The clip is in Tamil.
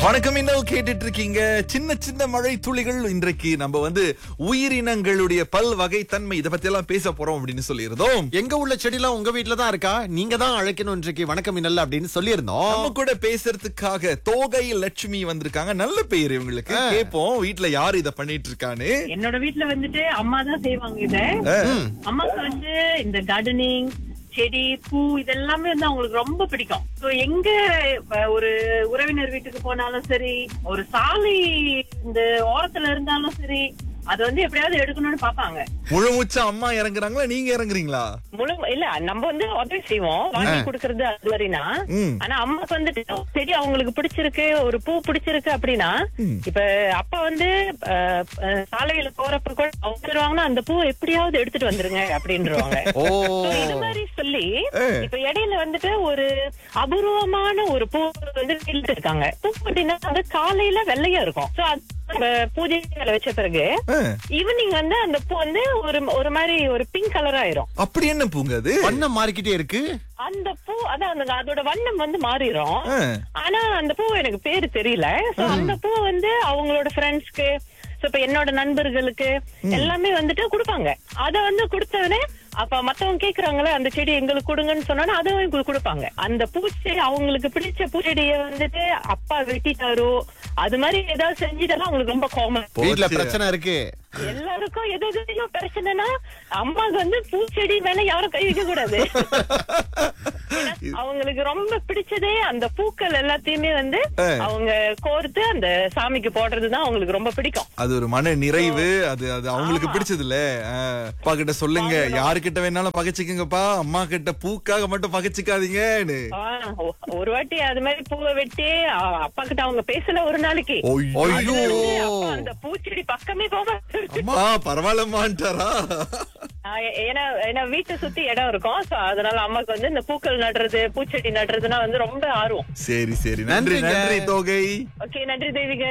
வணக்கம் இன்னும் கேட்டுட்டு இருக்கீங்க சின்ன சின்ன மழை துளிகள் இன்றைக்கு நம்ம வந்து உயிரினங்களுடைய பல் வகை தன்மை இத பத்தி எல்லாம் பேச போறோம் அப்படின்னு சொல்லியிருந்தோம் எங்க உள்ள செடிலாம் உங்க வீட்ல தான் இருக்கா நீங்க தான் அழைக்கணும் இன்றைக்கு வணக்கம் இன்னல்ல அப்படின்னு சொல்லியிருந்தோம் நம்ம கூட பேசுறதுக்காக தோகை லட்சுமி வந்திருக்காங்க நல்ல பெயர் இவங்களுக்கு கேட்போம் வீட்ல யாரு இத பண்ணிட்டு இருக்கான்னு என்னோட வீட்ல வந்துட்டு அம்மா தான் செய்வாங்க இத அம்மாக்கு வந்து இந்த கார்டனிங் செடி பூ இதெல்லாமே வந்து அவங்களுக்கு ரொம்ப பிடிக்கும் சோ எங்க அஹ், ஒரு உறவினர் வீட்டுக்கு போனாலும் சரி ஒரு சாலை இந்த ஓரத்துல இருந்தாலும் சரி அது வந்து எப்படியாவது எடுக்கணும்னு பாப்பாங்க முழு மூச்சா அம்மா இறங்குறாங்களா நீங்க இறங்குறீங்களா முழு இல்ல நம்ம வந்து உதவி செய்வோம் வாங்கி கொடுக்கறது அது வரைனா ம். ஆனா அம்மாக்கு வந்துட்டு செடி அவங்களுக்கு பிடிச்சிருக்கு ஒரு பூ பிடிச்சிருக்கு அப்படின்னா இப்ப அப்பா வந்து அஹ், அஹ், சாலையில போறப்ப கூட அவங்க சொல்லுவாங்கன்னா அந்த பூ எப்படியாவது எடுத்துட்டு வந்துருங்க அப்படின்றவாங்க ஓ So, இது மாதிரி சொல்லி இப்ப இடையில வந்துட்டு ஒரு அபூர்வமான ஒரு பூ வந்து இழுத்து இருக்காங்க பூ அப்படின்னா வந்து காலையில வெள்ளையா இருக்கும் சோ அது நம்ம பூஜை மேல வச்ச பிறகு ஆ, ஈவினிங் வந்து அந்த பூ வந்து ஒரு ஒரு மாதிரி ஒரு பிங்க் கலர் ஆயிரும் அப்படி என்ன பூங்க அது வண்ணம் மாறிக்கிட்டே இருக்கு அந்த பூ அதான் அந்த அதோட வண்ணம் வந்து மாறிடும் ஆ, ஆனா அந்த பூ எனக்கு பேரு தெரியல சோ அந்த பூ வந்து அவங்களோட ஃப்ரெண்ட்ஸ்க்கு சோ இப்ப என்னோட நண்பர்களுக்கு எல்லாமே வந்துட்டு கொடுப்பாங்க அத வந்து கொடுத்தவனே அப்ப மத்தவங்க கேக்குறாங்களே அந்த செடி எங்களுக்கு கொடுங்கன்னு சொன்னா அதுவும் கு- கொடுப்பாங்க அந்த பூச்செடி அவங்களுக்கு பிடிச்ச பூச்செடிய வந்துட்டு அப்பா வெட்டிட்டாரோ அது மாதிரி ஏதாவது செஞ்சுட்டா அவங்களுக்கு ரொம்ப கோமம் வீட்ல போச்சு. பிரச்சனை இருக்கு எல்லாருக்கும் எது எதுலயோ பிரச்சனைனா அம்மாக்கு வந்து பூச்செடி மேல யாரும் கை வைக்க கூடாது ஏன்னா, அவங்களுக்கு ரொம்ப பிடிச்சதே அந்த பூக்கள் எல்லாத்தையுமே வந்து ஆ. அவங்க கோர்த்து அந்த சாமிக்கு போடுறதுதான் அவங்களுக்கு ரொம்ப பிடிக்கும் அது ஒரு மன நிறைவு அது அது அவங்களுக்கு பிடிச்சது இல்ல அப்பா கிட்ட சொல்லுங்க யாருக்கிட்ட வேணாலும் பகைச்சுக்குங்கப்பா அம்மா கிட்ட பூக்காக மட்டும் பகைச்சுக்காதீங்கன்னு ஆ, ஒ- ஒரு வாட்டி அது மாதிரி பூவை வெட்டி அ, அப்பா கிட்ட அவங்க பேசல ஒரு நாளைக்கு ஐயோ அதுல இருந்து அப்பா அந்த பூச்செடி பக்கமே போக அம்மா பரவாயில்லம்மான்ட்டாரா ஆ, ஏ- ஏன்னா ஏன்னா வீட்டை சுத்தி இடம் இருக்கும் சோ அதனால அம்மாக்கு வந்து இந்த பூக்கள் நடுறது பூச்செடி நடுறதுன்னா வந்து ரொம்ப ஆர்வம் சரி சரி நன்றி நன்றிங்க. நன்றி தோகை ஓகே நன்றி தேவிக